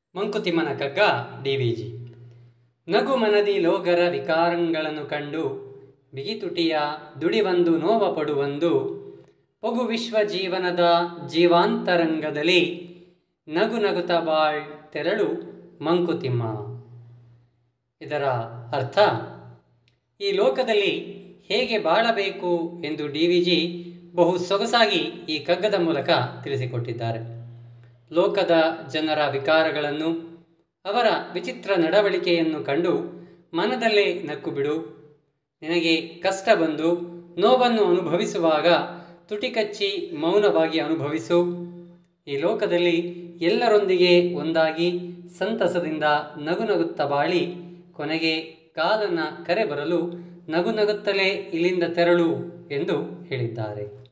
ಮಂಕುತಿಮ್ಮನ ಕಗ್ಗ D V G ನಗು ಮನದಿ ಲೋಗರ ವಿಕಾರಂಗಳನ್ನು ಕಂಡು ಬಿಗಿತುಟಿಯ ದುಡಿವಂದು ನೋವ ಪಡುವಂದು ಪೊಗು ವಿಶ್ವ ಜೀವನದ ಜೀವಾಂತರಂಗದಲ್ಲಿ ನಗು ನಗುತ ಬಾಳ್ ತೆರಳು ಮಂಕುತಿಮ್ಮ ಇದರ ಅರ್ಥ ಈ ಲೋಕದಲ್ಲಿ ಹೇಗೆ ಬಾಳಬೇಕು ಎಂದು ಡಿ ವಿ ಜಿ ಬಹು ಸೊಗಸಾಗಿ ಈ ಕಗ್ಗದ ಮೂಲಕ ತಿಳಿಸಿಕೊಟ್ಟಿದ್ದಾರೆ ಲೋಕದ ಜನರ ವಿಕಾರಗಳನ್ನು ಅವರ ವಿಚಿತ್ರ ನಡವಳಿಕೆಯನ್ನು ಕಂಡು ಮನದಲ್ಲೇ ನಕ್ಕು ಬಿಡು ನಿನಗೆ ಕಷ್ಟ ಬಂದು ನೋವನ್ನು ಅನುಭವಿಸುವಾಗ ತುಟಿ ಕಚ್ಚಿ ಮೌನವಾಗಿ ಅನುಭವಿಸು ಈ ಲೋಕದಲ್ಲಿ ಎಲ್ಲರೊಂದಿಗೆ ಒಂದಾಗಿ ಸಂತಸದಿಂದ ನಗು ನಗುತ್ತಾ ಬಾಳಿ ಕೊನೆಗೆ ಕಾಲನ ಕರೆ ಬರಲು ನಗು ನಗುತ್ತಲೇ ಇಲ್ಲಿಂದ ತೆರಳು ಎಂದು ಹೇಳಿದ್ದಾರೆ